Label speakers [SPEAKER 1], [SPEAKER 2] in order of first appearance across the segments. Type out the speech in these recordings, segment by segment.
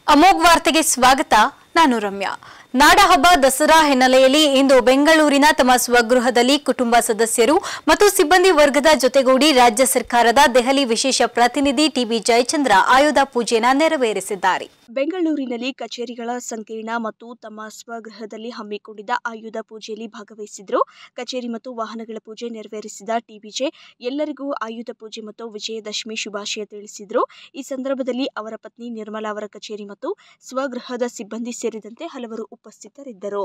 [SPEAKER 1] ಅಮೋಘ್ ವಾರ್ತೆಗೆ ಸ್ವಾಗತ ನಾನು ರಮ್ಯಾ ನಾಡಹಬ್ಬ ದಸರಾ ಹಿನ್ನೆಲೆಯಲ್ಲಿ ಇಂದು ಬೆಂಗಳೂರಿನ ತಮ್ಮ ಸ್ವಗೃಹದಲ್ಲಿ ಕುಟುಂಬ ಸದಸ್ಯರು ಮತ್ತು ಸಿಬ್ಬಂದಿ ವರ್ಗದ ಜೊತೆಗೂಡಿ ರಾಜ್ಯ ಸರ್ಕಾರದ ದೆಹಲಿ ವಿಶೇಷ ಪ್ರತಿನಿಧಿ ಟಿಬಿ ಜಯಚಂದ್ರ ಆಯುಧ ಪೂಜೆನ ನೆರವೇರಿಸಿದ್ದಾರೆ
[SPEAKER 2] ಬೆಂಗಳೂರಿನಲ್ಲಿ ಕಚೇರಿಗಳ ಸಂಕೀರ್ಣ ಮತ್ತು ತಮ್ಮ ಸ್ವಗೃಹದಲ್ಲಿ ಹಮ್ಮಿಕೊಂಡಿದ್ದ ಆಯುಧ ಪೂಜೆಯಲ್ಲಿ ಭಾಗವಹಿಸಿದ್ರು ಕಚೇರಿ ಮತ್ತು ವಾಹನಗಳ ಪೂಜೆ ನೆರವೇರಿಸಿದ ಟಿಬಿಜೆ ಎಲ್ಲರಿಗೂ ಆಯುಧ ಪೂಜೆ ಮತ್ತು ವಿಜಯದಶಮಿ ಶುಭಾಶಯ ತಿಳಿಸಿದ್ರು ಈ ಸಂದರ್ಭದಲ್ಲಿ ಅವರ ಪತ್ನಿ ನಿರ್ಮಲಾ ಅವರ ಕಚೇರಿ ಮತ್ತು ಸ್ವಗೃಹದ ಸಿಬ್ಬಂದಿ ಸೇರಿದಂತೆ ಹಲವರು ಉಪಸ್ಥಿತರಿದ್ದರು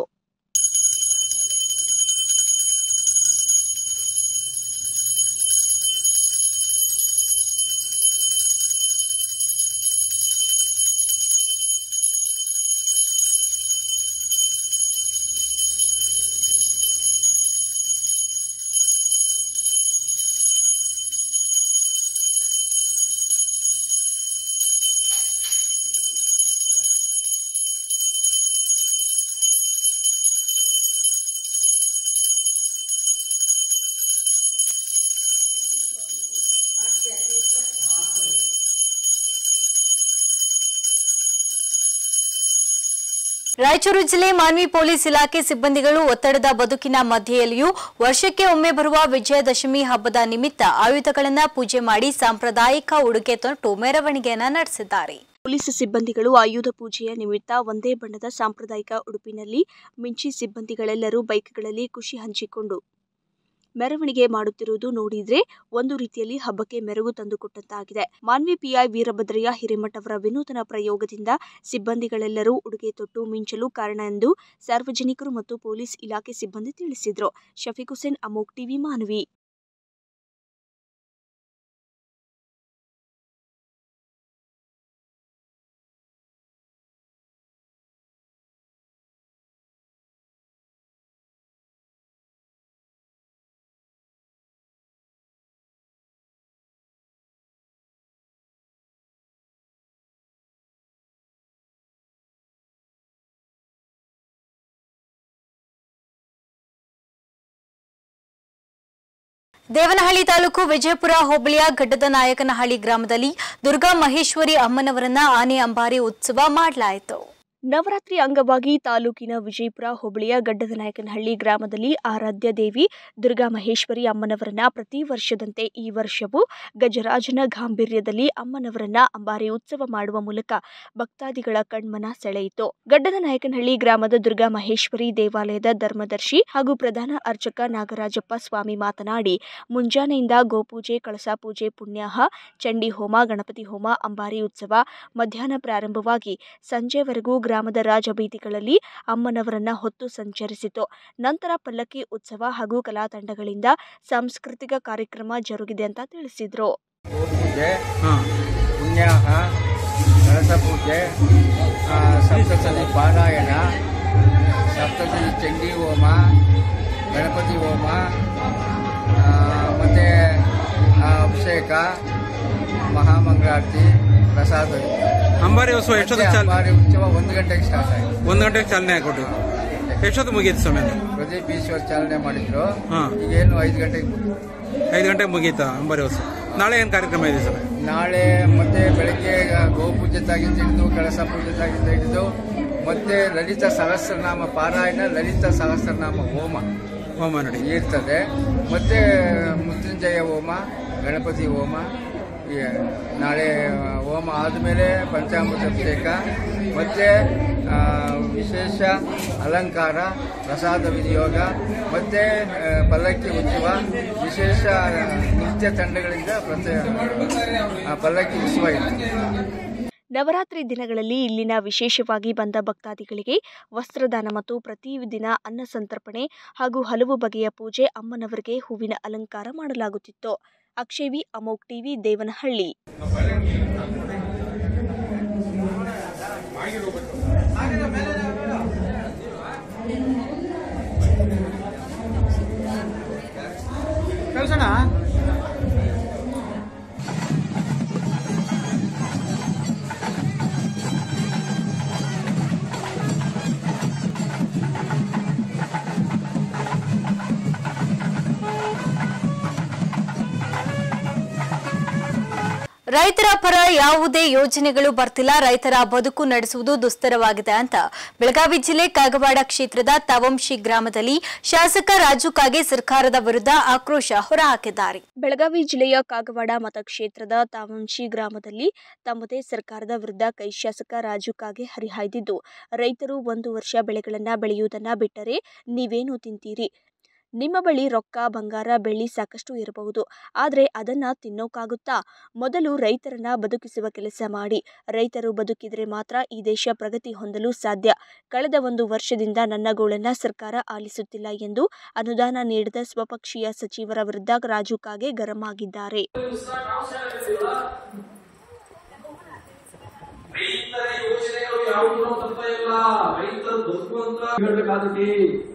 [SPEAKER 1] ರಾಯಚೂರು ಜಿಲ್ಲೆ ಮಾನ್ವಿ ಪೊಲೀಸ್ ಇಲಾಖೆ ಸಿಬ್ಬಂದಿಗಳು ಒತ್ತಡದ ಬದುಕಿನ ಮಧ್ಯೆಯಲ್ಲಿಯೂ ವರ್ಷಕ್ಕೆ ಒಮ್ಮೆ ಬರುವ ವಿಜಯದಶಮಿ ಹಬ್ಬದ ನಿಮಿತ್ತ ಆಯುಧಗಳನ್ನು ಪೂಜೆ ಮಾಡಿ ಸಾಂಪ್ರದಾಯಿಕ ಉಡುಗೆ ತೊಟ್ಟು ಮೆರವಣಿಗೆಯನ್ನ ನಡೆಸಿದ್ದಾರೆ
[SPEAKER 2] ಪೊಲೀಸ್ ಸಿಬ್ಬಂದಿಗಳು ಆಯುಧ ಪೂಜೆಯ ನಿಮಿತ್ತ ಒಂದೇ ಬಣ್ಣದ ಸಾಂಪ್ರದಾಯಿಕ ಉಡುಪಿನಲ್ಲಿ ಮಿಂಚಿ ಸಿಬ್ಬಂದಿಗಳೆಲ್ಲರೂ ಬೈಕ್ಗಳಲ್ಲಿ ಖುಷಿ ಹಂಚಿಕೊಂಡು ಮೆರವಣಿಗೆ ಮಾಡುತ್ತಿರುವುದು ನೋಡಿದ್ರೆ ಒಂದು ರೀತಿಯಲ್ಲಿ ಹಬ್ಬಕ್ಕೆ ಮೆರುಗು ತಂದುಕೊಟ್ಟಂತಾಗಿದೆ ಮಾನ್ವಿ ಪಿಐ ವೀರಭದ್ರಯ್ಯ ಹಿರೇಮಠ ಅವರ ವಿನೂತನ ಪ್ರಯೋಗದಿಂದ ಸಿಬ್ಬಂದಿಗಳೆಲ್ಲರೂ ಉಡುಗೆ ತೊಟ್ಟು ಮಿಂಚಲು ಕಾರಣ ಎಂದು ಸಾರ್ವಜನಿಕರು ಮತ್ತು ಪೊಲೀಸ್ ಇಲಾಖೆ ಸಿಬ್ಬಂದಿ ತಿಳಿಸಿದ್ರು ಶಫೀಕ್ ಹುಸೇನ್ ಅಮೋಕ್ ಟಿವಿ ಮಾನ್ವಿ
[SPEAKER 1] ದೇವನಹಳ್ಳಿ ತಾಲೂಕು ವಿಜಯಪುರ ಹೋಬಳಿಯ ಗಡ್ಡದ ನಾಯಕನಹಳ್ಳಿ ಗ್ರಾಮದಲ್ಲಿ ದುರ್ಗಾ ಮಹೇಶ್ವರಿ ಅಮ್ಮನವರನ್ನ ಆನೆ ಅಂಬಾರಿ ಉತ್ಸವ ಮಾಡಲಾಯಿತು
[SPEAKER 2] ನವರಾತ್ರಿ ಅಂಗವಾಗಿ ತಾಲೂಕಿನ ವಿಜಯಪುರ ಹೋಬಳಿಯ ಗಡ್ಡದನಾಯಕನಹಳ್ಳಿ ಗ್ರಾಮದಲ್ಲಿ ಆರಾಧ್ಯ ದೇವಿ ದುರ್ಗಾ ಮಹೇಶ್ವರಿ ಅಮ್ಮನವರನ್ನ ಪ್ರತಿ ವರ್ಷದಂತೆ ಈ ವರ್ಷವೂ ಗಜರಾಜನ ಗಾಂಭೀರ್ಯದಲ್ಲಿ ಅಮ್ಮನವರನ್ನ ಅಂಬಾರಿ ಉತ್ಸವ ಮಾಡುವ ಮೂಲಕ ಭಕ್ತಾದಿಗಳ ಕಣ್ಮನ ಸೆಳೆಯಿತು ಗಡ್ಡದನಾಯಕನಹಳ್ಳಿ ಗ್ರಾಮದ ದುರ್ಗಾ ಮಹೇಶ್ವರಿ ದೇವಾಲಯದ ಧರ್ಮದರ್ಶಿ ಹಾಗೂ ಪ್ರಧಾನ ಅರ್ಚಕ ನಾಗರಾಜಪ್ಪ ಸ್ವಾಮಿ ಮಾತನಾಡಿ ಮುಂಜಾನೆಯಿಂದ ಗೋಪೂಜೆ ಕಳಸ ಪೂಜೆ ಪುಣ್ಯಾಹ ಚಂಡಿ ಹೋಮ ಗಣಪತಿ ಹೋಮ ಅಂಬಾರಿ ಉತ್ಸವ ಮಧ್ಯಾಹ್ನ ಪ್ರಾರಂಭವಾಗಿ ಸಂಜೆವರೆಗೂ ಗ್ರಾಮದ ರಾಜಬೀದಿಗಳಲ್ಲಿ ಅಮ್ಮನವರನ್ನ ಹೊತ್ತು ಸಂಚರಿಸಿತು ನಂತರ ಪಲ್ಲಕ್ಕಿ ಉತ್ಸವ ಹಾಗೂ ಕಲಾ ತಂಡಗಳಿಂದ ಸಾಂಸ್ಕೃತಿಕ ಕಾರ್ಯಕ್ರಮ ಜರುಗಿದೆ ಅಂತ ತಿಳಿಸಿದ್ರು
[SPEAKER 3] ಪೂಜೆ ಪುಣ್ಯಾಹ ಕಳಸ ಪೂಜೆ ಆ, ಸಪ್ತಸತಿ ಪಾರಾಯಣ ಸಪ್ತಸತಿ ಚಂಡಿ ಹೋಮ ಗಣಪತಿ ಹೋಮ ಆ, ಮತ್ತೆ ಆ, ಅಭಿಷೇಕ ಮಹಾಮಂಗಳಾರತಿ ಪ್ರಸಾದ
[SPEAKER 4] ಅಂಬಾರಿ ಉತ್ಸವ ಎಷ್ಟೊತ್ತು ಚಾಲ
[SPEAKER 3] ಅಂಬಾರಿ ಉತ್ಸವ ಒಂದು ಗಂಟೆಗೆ ಸ್ಟಾರ್ಟ್ ಆಯಿತು
[SPEAKER 4] ಒಂದು ಗಂಟೆಗೆ ಚಾಲನೆ ಹಾಕೊಟ್ಟು ಎಷ್ಟೊತ್ತು ಮುಗೀತು ಸಮಯ
[SPEAKER 3] ಪ್ರದೀಪ್ ಈಶ್ವರ್ ಚಾಲನೆ ಮಾಡಿದ್ರು
[SPEAKER 4] ಹಾ.
[SPEAKER 3] ಈಗೇನು ಐದು ಗಂಟೆಗೆ ಮುಗ್ದು.
[SPEAKER 4] ಐದು ಗಂಟೆಗೆ ಮುಗೀತಾ ಅಂಬಾರಿ ಉತ್ಸವ ನಾಳೆ ಏನು ಕಾರ್ಯಕ್ರಮ ಇದೆ ಸರ್
[SPEAKER 3] ನಾಳೆ ಮತ್ತೆ ಬೆಳಗ್ಗೆ ಗೋಪೂಜೆ ತಾಗಿಂದ ಹಿಡಿದು ಕಳಸ ಪೂಜೆ ತಾಗಿಂದ ಹಿಡಿದು ಮತ್ತೆ ಲಲಿತ ಸಹಸ್ರನಾಮ ಪಾರಾಯಣ ಲಲಿತ ಸಹಸ್ರನಾಮ ಹೋಮ
[SPEAKER 4] ಹೋಮ ನಡಿ
[SPEAKER 3] ಇರ್ತದೆ ಮತ್ತೆ ಮೃತ್ಯುಂಜಯ ಹೋಮ ಗಣಪತಿ ಹೋಮ ಈ ನಾಳೆ ಹೋಮ ಆದಮೇಲೆ ಪಂಚಾಮೃತ ಅಭಿಷೇಕ ಮತ್ತೆ ಆ, ವಿಶೇಷ ಅಲಂಕಾರ ಪ್ರಸಾದ ವಿನಿಯೋಗ ಮತ್ತೆ ಆ, ಪಲ್ಲಕ್ಕಿ ಉತ್ಸವ ವಿಶೇಷ ನೃತ್ಯ ತಂಡಗಳಿಂದ ಪ್ರತಿ ಆ, ಪಲ್ಲಕ್ಕಿ ಉತ್ಸವ ಇರ್ತದೆ
[SPEAKER 2] ನವರಾತ್ರಿ ದಿನಗಳಲ್ಲಿ ಇಲ್ಲಿನ ವಿಶೇಷವಾಗಿ ಬಂದ ಭಕ್ತಾದಿಗಳಿಗೆ ವಸ್ತ್ರದಾನ ಮತ್ತು ಪ್ರತಿದಿನ ಅನ್ನ ಸಂತರ್ಪಣೆ ಹಾಗೂ ಹಲವು ಬಗೆಯ ಪೂಜೆ ಅಮ್ಮನವರಿಗೆ ಹೂವಿನ ಅಲಂಕಾರ ಮಾಡಲಾಗುತ್ತಿತ್ತು ಅಕ್ಷೇವಿ ಅಮೋಕ್ ಟಿವಿ ದೇವನಹಳ್ಳಿ
[SPEAKER 1] ರೈತರ ಪರ ಯಾವುದೇ ಯೋಜನೆಗಳು ಬರ್ತಿಲ್ಲ ರೈತರ ಬದುಕು ನಡೆಸುವುದು ದುಸ್ತರವಾಗಿದೆ ಅಂತ ಬೆಳಗಾವಿ ಜಿಲ್ಲೆ ಕಾಗವಾಡ ಕ್ಷೇತ್ರದ ತವಂಶಿ ಗ್ರಾಮದಲ್ಲಿ ಶಾಸಕ ರಾಜು ಕಾಗೆ ಸರ್ಕಾರದ ವಿರುದ್ಧ ಆಕ್ರೋಶ ಹೊರಹಾಕಿದ್ದಾರೆ
[SPEAKER 2] ಬೆಳಗಾವಿ ಜಿಲ್ಲೆಯ ಕಾಗವಾಡ ಮತಕ್ಷೇತ್ರದ ತಾವಂಶಿ ಗ್ರಾಮದಲ್ಲಿ ತಮ್ಮದೇ ಸರ್ಕಾರದ ವಿರುದ್ಧ ಕೈ ಶಾಸಕ ರಾಜು ಕಾಗೆ ಹರಿಹಾಯ್ದಿದ್ದು ರೈತರು ಒಂದು ವರ್ಷ ಬೆಳೆಗಳನ್ನ ಬೆಳೆಯುವುದನ್ನ ಬಿಟ್ಟರೆ ನೀವೇನು ತಿಂತೀರಿ ನಿಮ್ಮ ಬಳಿ ರೊಕ್ಕ ಬಂಗಾರ ಬೆಳ್ಳಿ ಸಾಕಷ್ಟು ಇರಬಹುದು ಆದರೆ ಅದನ್ನ ತಿನ್ನೋಕ್ಕಾಗುತ್ತಾ ಮೊದಲು ರೈತರನ್ನ ಬದುಕಿಸುವ ಕೆಲಸ ಮಾಡಿ ರೈತರು ಬದುಕಿದರೆ ಮಾತ್ರ ಈ ದೇಶ ಪ್ರಗತಿ ಹೊಂದಲು ಸಾಧ್ಯ ಕಳೆದ ಒಂದು ವರ್ಷದಿಂದ ನನ್ನ ಗೋಳನ್ನ ಸರ್ಕಾರ ಆಲಿಸುತ್ತಿಲ್ಲ ಎಂದು ಅನುದಾನ ನೀಡಿದ ಸ್ವಪಕ್ಷೀಯ ಸಚಿವರ ವಿರುದ್ಧ ರಾಜು ಕಾಗೆ ಗರಂ ಆಗಿದ್ದಾರೆ
[SPEAKER 5] ರೈತರ ಯೋಜನೆಗಳು ಯಾವುದೂ ತರ್ತಾ ಇಲ್ಲ ರೈತರು ಬದುಕುವಂತ ಹೇಳ್ಬೇಕಾದತಿ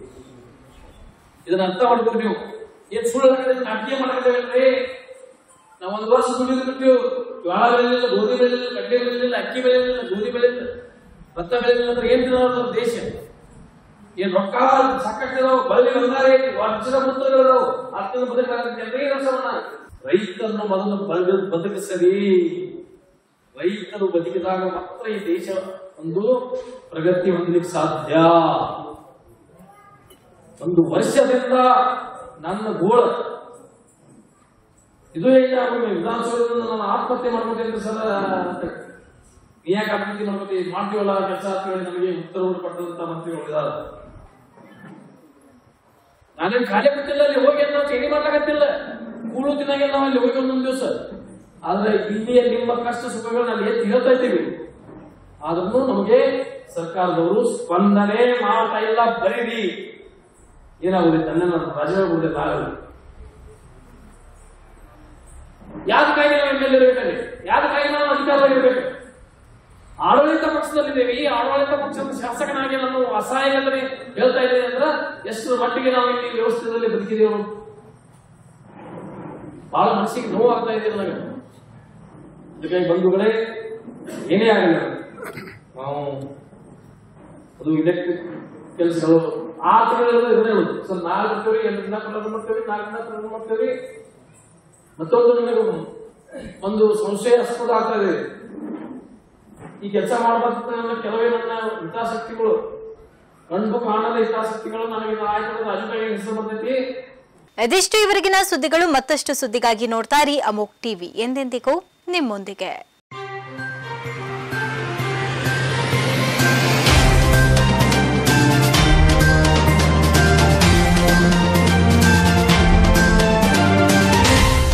[SPEAKER 5] ಇದನ್ನ ಅರ್ಥ ಮಾಡ್ಬೇಕು ನೀವು ಏನ್ ಸುಳ್ಳು ನಾಟ್ಯ ಮಾಡ್ಕೊಂಡೇವಲ್ರಿ ನಾವ್ ಒಂದ್ ವರ್ಷ ದುಡಿದು ಬಿಟ್ಟು ಜೋಳ ಬೆಳೆಲಿಲ್ಲ ಗೋಧಿ ಬೆಳೆಲಿಲ್ಲ ಕಡ್ಲೆ ಬೆಳೆಲಿಲ್ಲ ಅಕ್ಕಿ ಬೆಳೆಲಿಲ್ಲ ಗೋಧಿ ಬೆಳೆಲಿಲ್ಲ ಭತ್ತ ಬೆಳೆಲಿಲ್ಲ ಅಂದ್ರೆ ಏನ್ ತಿನ್ನೋದು ನಮ್ಮ ದೇಶ ಏನ್ ರೊಕ್ಕ ಸಾಕಷ್ಟು ಇದಾವ ಬಳ್ಳಿ ಬಂದಾರೆ ವರ್ಷದ ಮುತ್ತಗಳಿದಾವ ಅರ್ಥದ ಬದುಕಾಗತ್ತೆ ರಸವನ್ನ ರೈತರನ್ನು ಮೊದಲು ಬಳ್ಳಿ ಬದುಕಿಸಲಿ ರೈತರು ಬದುಕಿದಾಗ ಮಾತ್ರ ಈ ದೇಶ ಒಂದು ಪ್ರಗತಿ ಹೊಂದಲಿಕ್ಕೆ ಸಾಧ್ಯ ಒಂದು ವರ್ಷದಿಂದ ನನ್ನ ಗೋಳ ಇದು ಹೇಗೆ ಆಗೋದು ವಿಧಾನಸೌಧದಿಂದ ನಾನು ಆತ್ಮಹತ್ಯೆ ಮಾಡ್ಕೋತೀನಿ ಸರ್ ನೀ ಯಾಕೆ ಆತ್ಮಹತ್ಯೆ ಮಾಡ್ಕೋತಿ ಮಾಡ್ತೀವಲ್ಲ ಕೆಲಸ ಅಂತ ಹೇಳಿ ನಮಗೆ ಉತ್ತರವನ್ನು ಕೊಟ್ಟಂತ ಮಂತ್ರಿಗಳು ಇದ್ದಾರೆ ನಾನೇನ್ ಖಾಲಿ ಬಿಟ್ಟಿಲ್ಲ ಅಲ್ಲಿ ಹೋಗಿ ನಾವು ಚೇಂಜ್ ಮಾಡ್ಲಾಗತ್ತಿಲ್ಲ ಕೂಳು ತಿನ್ನಾಗೆಲ್ಲ ನಾವು ಅಲ್ಲಿ ಹೋಗಿ ಒಂದೊಂದು ದಿವಸ ಆದ್ರೆ ಇಲ್ಲಿಯ ನಿಮ್ಮ ಕಷ್ಟ ಸುಖಗಳನ್ನ ಅಲ್ಲಿ ಎತ್ತಿ ಹೇಳ್ತಾ ಇದ್ದೀವಿ ಆದ್ರೂ ನಮಗೆ ಸರ್ಕಾರದವರು ಸ್ಪಂದನೆ ಮಾಡ್ತಾ ಇಲ್ಲ ಬರೀರಿ ಏನಾಗುದಿಲ್ಲ ನನ್ನ ರಜೆ ಆಗುದಿಲ್ಲ ಆಗಲ್ಲ ಯಾದಕ್ಕಾಗಿ ನಾವು ಎಮ್ ಎಲ್ ಇರಬೇಕಲ್ಲಿ ಯಾದಕ್ಕಾಗಿ ನಾವು ಅಧಿಕಾರವಾಗಿರ್ಬೇಕು ಆಡಳಿತ ಪಕ್ಷದಲ್ಲಿದ್ದೇವೆ ಈ ಆಡಳಿತ ಪಕ್ಷದ ಶಾಸಕನಾಗಿ ನಾನು ಅಸಹಾಯಕತೆ ಹೇಳ್ತಾ ಇದ್ದೇನೆ ಅಂದ್ರೆ ಎಷ್ಟು ಮಟ್ಟಿಗೆ ನಾವು ಇಲ್ಲಿ ವ್ಯವಸ್ಥೆಯಲ್ಲಿ ಬದುಕಿದೆವು ನಾವು? ಬಹಳ ಮನಸ್ಸಿಗೆ ನೋವು ಆಗ್ತಾ ಇದೆ ನನಗೆ ಅದಕ್ಕಾಗಿ ಬಂಧುಗಳೇ ಏನೇ ಆಗಲ್ಲ ನಾವು ಅದು ಇಲೆಕ್ಟ್ರಿಕ್ ಕೆಲಸಗಳು ಆ ಥರಗಳೆಲ್ಲ ಇದನ್ನೇ ಉಂಟು ಸೊ ನಾಲ್ಕು ಮಾಡ್ತೇವೆ ಎಂಟು ದಿನ ಪ್ರಾರಂಭ ಮಾಡ್ತೇವೆ ನಾಲ್ಕು ದಿನ ಪ್ರಾರಂಭ ಮಾಡ್ತೇವೆ ಮತ್ತೊಂದು ನನಗೆ ಒಂದು ಸಂಶಯಾಸ್ಪದ ಆಗ್ತಾ ಇದೆ ಈ ಕೆಲಸ ಮಾಡಬೇಕು ನನ್ನ ಕೆಲವೇ ನನ್ನ ಹಿತಾಸಕ್ತಿಗಳು ಗಂಡು ಕಾಣದ ಹಿತಾಸಕ್ತಿಗಳು ನನಗೆ ಆಯ್ತು ಅಧಿಕಾರಿ ಹೆಸರು ಬರ್ತೈತಿ
[SPEAKER 1] ಇದಿಷ್ಟು ಇವರೆಗಿನ ಸುದ್ದಿಗಳು ಮತ್ತಷ್ಟು ಸುದ್ದಿಗಾಗಿ ನೋಡ್ತಾ ಇರಿ ಅಮೋಕ್ ಟಿವಿ ಎಂದೆಂದಿಗೂ ನಿಮ್ಮೊಂದಿಗೆ